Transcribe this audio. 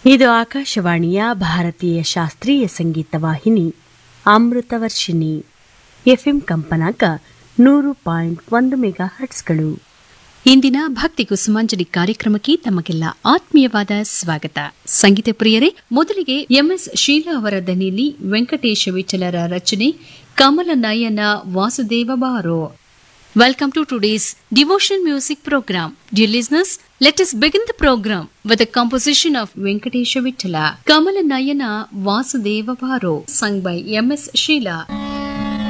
ಇದು ಆಕಾಶವಾಣಿಯ ಭಾರತೀಯ ಶಾಸ್ತ್ರೀಯ ಸಂಗೀತ ವಾಹಿನಿ ಅಮೃತವರ್ಷಿಣಿ ಎಫ್ಎಂ ಕಂಪನಾಂಕ ನೂರು ಪಾಯಿಂಟ್ ಒಂದು ಮೆಗಾ ಹರ್ಟ್ಸ್ಗಳು ಇಂದಿನ ಭಕ್ತಿ ಕುಸುಮಾಂಜಲಿ ಕಾರ್ಯಕ್ರಮಕ್ಕೆ ತಮಗೆಲ್ಲ ಆತ್ಮೀಯವಾದ ಸ್ವಾಗತ ಸಂಗೀತ ಪ್ರಿಯರೇ ಮೊದಲಿಗೆ ಎಂಎಸ್ ಶೀಲಾ ಅವರ ದನಿಯಲ್ಲಿ ವೆಂಕಟೇಶ ವಿಠಲರ ರಚನೆ ಕಮಲ ನಯನ ವಾಸುದೇವ ಬಾರೋ Welcome to today's devotional music program. Dear listeners, let us begin the program with a composition of Venkatesha Vittala, Kamala Nayana Vasudeva Bharo, sung by M.S. Sheila.